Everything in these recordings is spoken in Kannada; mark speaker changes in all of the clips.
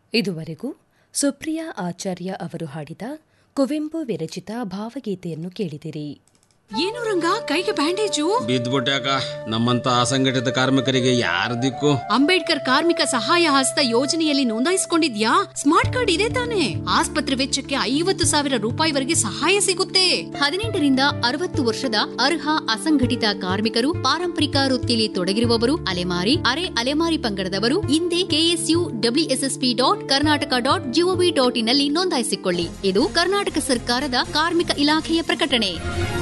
Speaker 1: ಇದುವರೆಗೂ ಸುಪ್ರಿಯಾ ಆಚಾರ್ಯ ಅವರು ಹಾಡಿದ ಕುವೆಂಪು ವಿರಚಿತ ಭಾವಗೀತೆಯನ್ನು ಕೇಳಿದಿರಿ
Speaker 2: ಏನು ರಂಗ ಕೈಗೆ ಬ್ಯಾಂಡೇಜು
Speaker 3: ಬಿದ್ದ್ಬಿಟ್ಯಾಕ ನಮ್ಮಂತ ಅಸಂಘಟಿತ ಕಾರ್ಮಿಕರಿಗೆ ಯಾರ ದಿಕ್ಕು
Speaker 2: ಅಂಬೇಡ್ಕರ್ ಕಾರ್ಮಿಕ ಸಹಾಯ ಹಸ್ತ ಯೋಜನೆಯಲ್ಲಿ ನೋಂದಾಯಿಸಿಕೊಂಡಿದ್ಯಾ ಸ್ಮಾರ್ಟ್ ಕಾರ್ಡ್ ಇದೆ ತಾನೆ ಆಸ್ಪತ್ರೆ ವೆಚ್ಚಕ್ಕೆ ಐವತ್ತು ಸಾವಿರ ರೂಪಾಯಿವರೆಗೆ ಸಹಾಯ ಸಿಗುತ್ತೆ ಹದಿನೆಂಟರಿಂದ ಅರವತ್ತು ವರ್ಷದ ಅರ್ಹ ಅಸಂಘಟಿತ ಕಾರ್ಮಿಕರು ಪಾರಂಪರಿಕ ವೃತ್ತಿಯಲ್ಲಿ ತೊಡಗಿರುವವರು ಅಲೆಮಾರಿ ಅರೆ ಅಲೆಮಾರಿ ಪಂಗಡದವರು ಹಿಂದೆ K S U W S S P dot Karnataka dot G O V dot ಇನ್ನಲ್ಲಿ ನೋಂದಾಯಿಸಿಕೊಳ್ಳಿ ಇದು ಕರ್ನಾಟಕ ಸರ್ಕಾರದ ಕಾರ್ಮಿಕ ಇಲಾಖೆಯ ಪ್ರಕಟಣೆ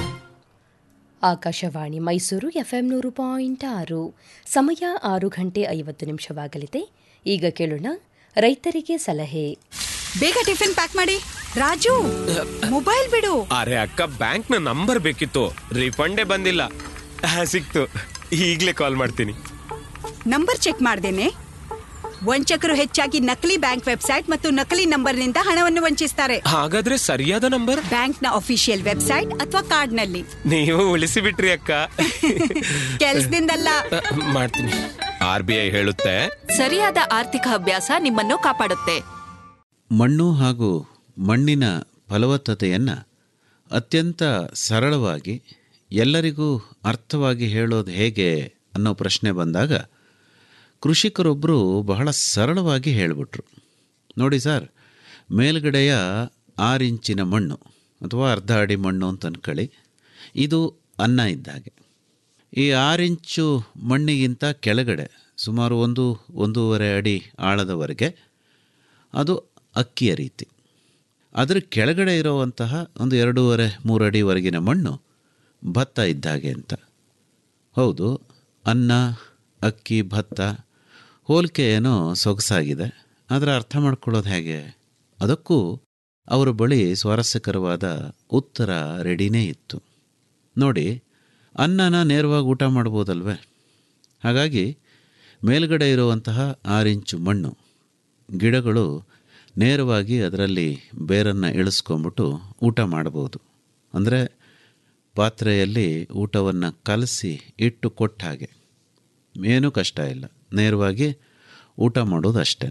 Speaker 1: ಆಕಾಶವಾಣಿ ಮೈಸೂರು ಎಫ್ಎಂ ನೂರು ಪಾಯಿಂಟ್ ಆರು ಸಮಯ ಆರು ಗಂಟೆ ಐವತ್ತು ನಿಮಿಷವಾಗಲಿದೆ ಈಗ ಕೇಳೋಣ ರೈತರಿಗೆ ಸಲಹೆ
Speaker 4: ಬೇಗ ಟಿಫಿನ್ ಪ್ಯಾಕ್ ಮಾಡಿ ರಾಜು ಮೊಬೈಲ್ ಬಿಡು
Speaker 5: ಅರೆ ಅಕ್ಕ ಬ್ಯಾಂಕ್ ನ ನಂಬರ್ ಬೇಕಿತ್ತು ರಿಫಂಡೇ ಬಂದಿಲ್ಲ ಆ, ಸಿಕ್ತು ಈಗ್ಲೇ ಕಾಲ್ ಮಾಡ್ತೀನಿ
Speaker 4: ನಂಬರ್ ಚೆಕ್ ಮಾಡ್ದೇನೆ ವಂಚಕರು ಹೆಚ್ಚಾಗಿ ನಕಲಿ ಬ್ಯಾಂಕ್ ವೆಬ್ಸೈಟ್ ಮತ್ತು ನಕಲಿ ನಂಬರ್ನಿಂದ ಹಣವನ್ನು ವಂಚಿಸ್ತಾರೆ
Speaker 5: ಹಾಗಾದ್ರೆ ಸರಿಯಾದ ನಂಬರ್
Speaker 4: ಬ್ಯಾಂಕ್ನ ಅಫಿಷಿಯಲ್ ವೆಬ್ಸೈಟ್ ಅಥವಾ ಕಾರ್ಡ್ನಲ್ಲಿ
Speaker 5: ನೀವು ಉಳಿಸಿ ಬಿಟ್ರಿ ಅಕ್ಕ
Speaker 4: ಕೆಲ್ಸದಿಂದಲ್ಲ
Speaker 5: ಆ, ಮಾಡ್ತೀನಿ ಆರ್ ಬಿ ಐ ಹೇಳುತ್ತೆ
Speaker 6: ಸರಿಯಾದ ಆರ್ಥಿಕ ಅಭ್ಯಾಸ ನಿಮ್ಮನ್ನು ಕಾಪಾಡುತ್ತೆ
Speaker 7: ಮಣ್ಣು ಹಾಗೂ ಮಣ್ಣಿನ ಫಲವತ್ತತೆಯನ್ನು ಅತ್ಯಂತ ಸರಳವಾಗಿ ಎಲ್ಲರಿಗೂ ಅರ್ಥವಾಗಿ ಹೇಳೋದು ಹೇಗೆ ಅನ್ನೋ ಪ್ರಶ್ನೆ ಬಂದಾಗ ಕೃಷಿಕರೊಬ್ಬರು ಬಹಳ ಸರಳವಾಗಿ ಹೇಳಿಬಿಟ್ರು ನೋಡಿ ಸರ್ ಮೇಲ್ಗಡೆಯ ಆರು ಇಂಚಿನ ಮಣ್ಣು ಅಥವಾ ಅರ್ಧ ಅಡಿ ಮಣ್ಣು ಅಂತ ಅನ್ಕೊಳ್ಳಿ ಇದು ಅನ್ನ ಇದ್ದಾಗೆ ಈ ಆರು ಇಂಚು ಮಣ್ಣಿಗಿಂತ ಕೆಳಗಡೆ ಸುಮಾರು ಒಂದು ಒಂದೂವರೆ ಅಡಿ ಆಳದವರೆಗೆ ಅದು ಅಕ್ಕಿಯ ರೀತಿ ಅದರ ಕೆಳಗಡೆ ಇರುವಂತಹ ಒಂದು ಎರಡೂವರೆ ಮೂರು ಅಡಿವರೆಗಿನ ಮಣ್ಣು ಭತ್ತ ಇದ್ದಾಗೆ ಅಂತ ಹೌದು ಅನ್ನ ಅಕ್ಕಿ ಭತ್ತ ಹೋಲಿಕೆ ಏನೋ ಸೊಗಸಾಗಿದೆ ಆದರೆ ಅರ್ಥ ಮಾಡ್ಕೊಳ್ಳೋದು ಹೇಗೆ ಅದಕ್ಕೂ ಅವರ ಬಳಿ ಸ್ವಾರಸ್ಯಕರವಾದ ಉತ್ತರ ರೆಡಿನೇ ಇತ್ತು ನೋಡಿ ಅನ್ನನ ನೇರವಾಗಿ ಊಟ ಮಾಡ್ಬೋದಲ್ವೇ ಹಾಗಾಗಿ ಮೇಲ್ಗಡೆ ಇರುವಂತಹ ಆರು ಇಂಚು ಮಣ್ಣು ಗಿಡಗಳು ನೇರವಾಗಿ ಅದರಲ್ಲಿ ಬೇರನ್ನು ಇಳಿಸ್ಕೊಂಬಿಟ್ಟು ಊಟ ಮಾಡ್ಬೋದು ಅಂದರೆ ಪಾತ್ರೆಯಲ್ಲಿ ಊಟವನ್ನು ಕಲಸಿ ಇಟ್ಟು ಕೊಟ್ಟ ಹಾಗೆ ಏನೂ ಕಷ್ಟ ಇಲ್ಲ ನೇರವಾಗಿ ಊಟ ಮಾಡೋದು ಅಷ್ಟೇ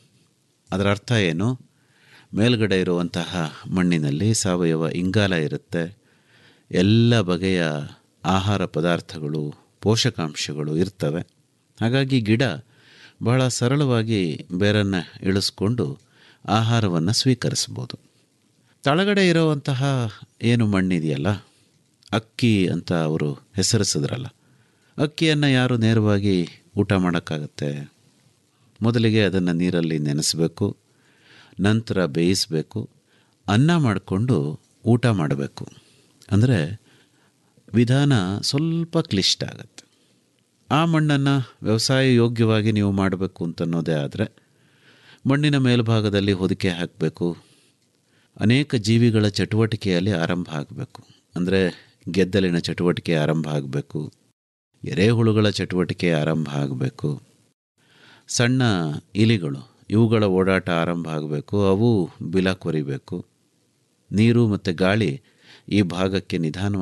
Speaker 7: ಅದರ ಅರ್ಥ ಏನು ಮೇಲ್ಗಡೆ ಇರುವಂತಹ ಮಣ್ಣಿನಲ್ಲಿ ಸಾವಯವ ಇಂಗಾಲ ಇರುತ್ತೆ ಎಲ್ಲ ಬಗೆಯ ಆಹಾರ ಪದಾರ್ಥಗಳು ಪೋಷಕಾಂಶಗಳು ಇರ್ತವೆ ಹಾಗಾಗಿ ಗಿಡ ಬಹಳ ಸರಳವಾಗಿ ಬೇರನ್ನು ಇಳಿಸ್ಕೊಂಡು ಆಹಾರವನ್ನು ಸ್ವೀಕರಿಸ್ಬೋದು ತಳಗಡೆ ಇರುವಂತಹ ಏನು ಮಣ್ಣಿದೆಯಲ್ಲ ಅಕ್ಕಿ ಅಂತ ಅವರು ಹೆಸರಿಸಿದ್ರಲ್ಲ ಅಕ್ಕಿಯನ್ನು ಯಾರು ನೇರವಾಗಿ ಊಟ ಮಾಡೋಕ್ಕಾಗತ್ತೆ ಮೊದಲಿಗೆ ಅದನ್ನು ನೀರಲ್ಲಿ ನೆನೆಸಬೇಕು ನಂತರ ಬೇಯಿಸಬೇಕು ಅನ್ನ ಮಾಡಿಕೊಂಡು ಊಟ ಮಾಡಬೇಕು ಅಂದರೆ ವಿಧಾನ ಸ್ವಲ್ಪ ಕ್ಲಿಷ್ಟ ಆಗುತ್ತೆ ಆ ಮಣ್ಣನ್ನು ವ್ಯವಸಾಯ ಯೋಗ್ಯವಾಗಿ ನೀವು ಮಾಡಬೇಕು ಅಂತನ್ನೋದೇ ಆದರೆ ಮಣ್ಣಿನ ಮೇಲ್ಭಾಗದಲ್ಲಿ ಹೊದಿಕೆ ಹಾಕಬೇಕು ಅನೇಕ ಜೀವಿಗಳ ಚಟುವಟಿಕೆಯಲ್ಲಿ ಆರಂಭ ಆಗಬೇಕು ಅಂದರೆ ಗೆದ್ದಲಿನ ಚಟುವಟಿಕೆ ಆರಂಭ ಆಗಬೇಕು ಎರೆಹುಳುಗಳ ಚಟುವಟಿಕೆ ಆರಂಭ ಆಗಬೇಕು ಸಣ್ಣ ಇಲಿಗಳು ಇವುಗಳ ಓಡಾಟ ಆರಂಭ ಆಗಬೇಕು ಅವು ಬಿಲ ಕೊರಿಬೇಕು ನೀರು ಮತ್ತು ಗಾಳಿ ಈ ಭಾಗಕ್ಕೆ ನಿಧಾನವಾಗಿ